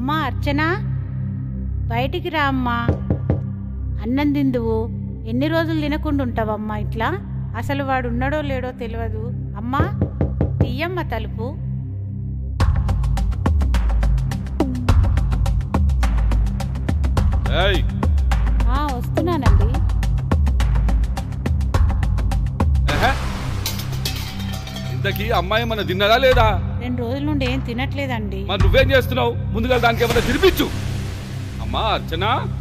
అమ్మా అర్చన బయటికి రా అమ్మా అన్నం తిందువు ఎన్ని రోజులు తినకుండా ఉంటావమ్మా ఇట్లా అసలు వాడు ఉన్నాడో లేడో తెలియదు అమ్మా తీయమ్మ తలుపు ఏయ్ ఆ, వస్తున్నానండి ఎహె. ఇంతకీ అమ్మాయి మన తిన్నదా లేదా రెండు రోజుల నుండి ఏం తినట్లేదండి మరి నువ్వేం చేస్తున్నావు ముందుగా దానికి ఏమైనా తినిపించు అమ్మా అర్చన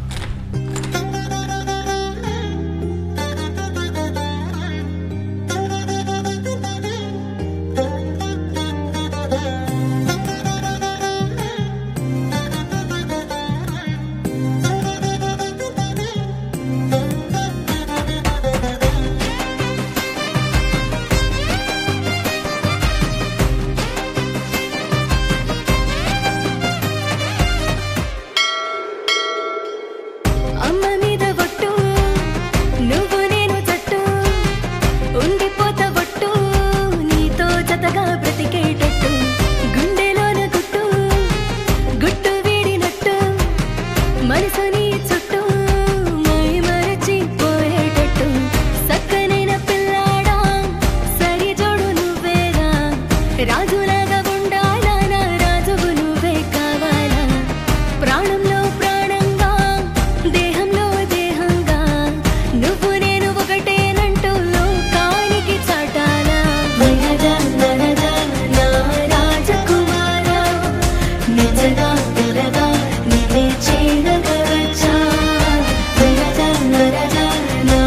అమ్మ మీద ఒట్టు నువ్వు నేను జట్టు ఉండిపోత ఒట్టు నీతో జతగా బ్రతికేటట్టు గుండెలోన గుట్టు గుట్టు వీడినట్టు మనసు నీ చుట్టూ మై మరచి పోయేటట్టు సక్కనైన పిల్లాడా సరి జోడు నువ్వేరా రాజులాగా ఉండాలా నా రాజువు నువ్వే కావాలా ప్రాణంలో ప్రాణంగా దేహంలో దేహంగా నువ్వు నేను ఒకటేనంటూ లోకానికి చాటాలా నరజా నరజా నా రాజకుమారా నిజగా తెలగా నిన్నే చేరగవచ్చా నరజా నరజా నా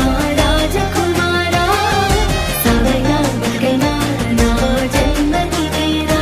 రాజకుమారా సవైనా బతికైనా నా జన్మ నీవేరా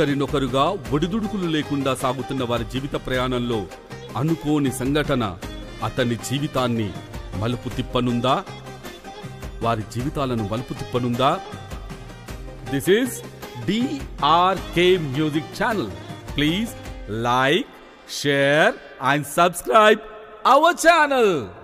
ఒకరినొకరుగా ఒడిదుడుకులు లేకుండా సాగుతున్న వారి జీవిత ప్రయాణంలో అనుకోని సంఘటన అతని జీవితాన్ని మలుపు తిప్పనుందా వారి జీవితాలను మలుపు తిప్పనుందా this is DRK music channel please like share and subscribe our channel